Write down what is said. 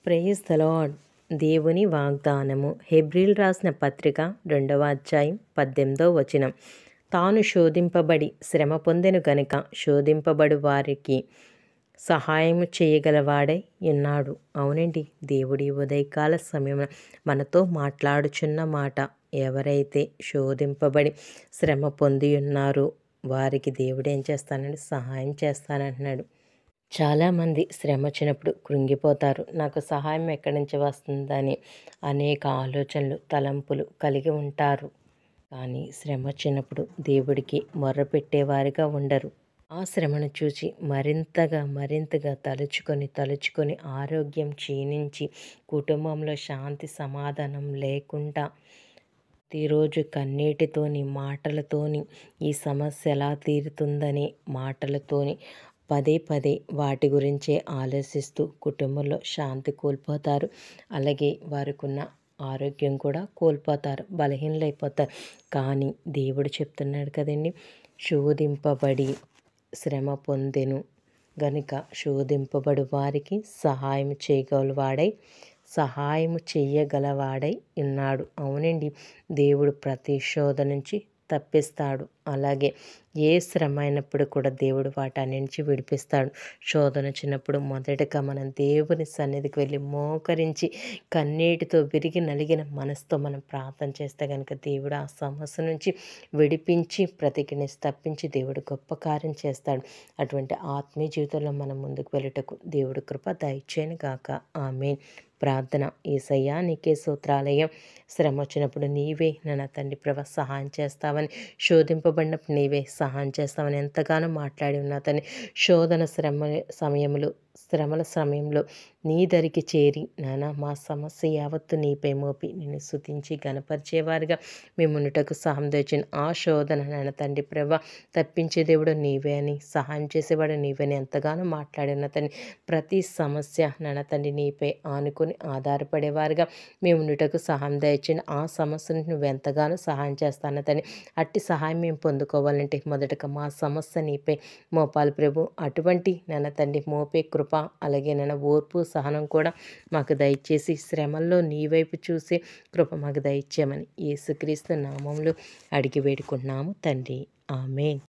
praise the lord దేవుని వాగ్దానము హెబ్రిల్ రాసిన పత్రిక రెండవ అధ్యాయం పద్దెనిమిదో వచనం తాను శోధింపబడి శ్రమ పొందెను గనుక శోధింపబడు వారికి సహాయము చేయగలవాడై ఉన్నాడు అవునండి దేవుడి ఉదయకాల సమయంలో మనతో మాట్లాడుచున్న మాట ఎవరైతే శోధింపబడి శ్రమ పొంది ఉన్నారో వారికి దేవుడు ఏం చేస్తానంటే సహాయం చేస్తానంటున్నాడు చాలామంది శ్రమ వచ్చినప్పుడు కృంగిపోతారు నాకు సహాయం ఎక్కడి నుంచి వస్తుందని అనేక ఆలోచనలు తలంపులు కలిగి ఉంటారు కానీ శ్రమ వచ్చినప్పుడు దేవుడికి మొర్రపెట్టేవారిగా ఉండరు ఆ శ్రమను చూసి మరింతగా మరింతగా తలుచుకొని తలుచుకొని ఆరోగ్యం క్షీణించి కుటుంబంలో శాంతి సమాధానం లేకుండా ప్రతిరోజు కన్నీటితోని మాటలతోని ఈ సమస్య ఎలా తీరుతుందని మాటలతోని పదే పదే వాటి గురించే ఆలోచిస్తూ కుటుంబంలో శాంతి కోల్పోతారు అలాగే వారికి ఉన్న ఆరోగ్యం కూడా కోల్పోతారు బలహీనలైపోతారు కానీ దేవుడు చెప్తున్నాడు కదండి శోధింపబడి శ్రమ పొందెను గనుక శోధింపబడు వారికి సహాయం చేయగలవాడై సహాయము చెయ్యగలవాడై ఉన్నాడు అవునండి దేవుడు ప్రతి శోధ నుంచి తప్పిస్తాడు అలాగే ఏ శ్రమ అయినప్పుడు కూడా దేవుడు వాటన్నించి విడిపిస్తాడు శోధన వచ్చినప్పుడు మొదటగా మనం దేవుని సన్నిధికి వెళ్ళి మోకరించి కన్నీటితో విరిగి నలిగిన మనసుతో మనం ప్రార్థన చేస్తే కనుక దేవుడు ఆ సమస్య నుంచి విడిపించి ప్రతికిని తప్పించి దేవుడు గొప్ప కార్యం చేస్తాడు అటువంటి ఆత్మీయ జీవితంలో మనం ముందుకు వెళ్ళటకు దేవుడు కృప దయచేయను గాక ఆమె ప్రార్థన ఏసయ్యా నీకే సూత్రాలయం శ్రమ వచ్చినప్పుడు నీవే నన్ను తండ్రి ప్రభ సహాయం చేస్తావని శోధింపబడినప్పుడు నీవే సహాయం చేస్తామని ఎంతగానో మాట్లాడి ఉన్నా తని శోధన శ్రమ సమయంలో శ్రమల సమయంలో నీ దరికి చేరి నానా మా సమస్య యావత్తు నీపై మోపి నిన్ను శుతించి గనపరిచేవారుగా మేము ఉన్నటకు సహాయం తెచ్చిన ఆ శోధన నాన్న తండ్రి ప్రభ తప్పించే దేవుడు నీవే అని సహాయం చేసేవాడు నీవే అని ఎంతగానో మాట్లాడిన తని ప్రతి సమస్య నాన్న తండ్రి నీపై ఆనుకొని ఆధారపడేవారుగా మేము ఉన్నటకు సహాయం దయచిన ఆ సమస్యను నువ్వు ఎంతగానో సహాయం చేస్తాను తని అట్టి సహాయం మేము పొందుకోవాలంటే మొదటగా మా సమస్య నీపై మోపాలి ప్రభు అటువంటి నాన్న తండ్రి మోపే కృప అలాగే నాన్న ఓర్పు సహనం కూడా మాకు దయచేసి శ్రమల్లో నీ వైపు చూసే కృప మాకు దయచేయమని యేసుక్రీస్తు నామంలో అడిగి వేడుకుంటున్నాము తండ్రి ఆమె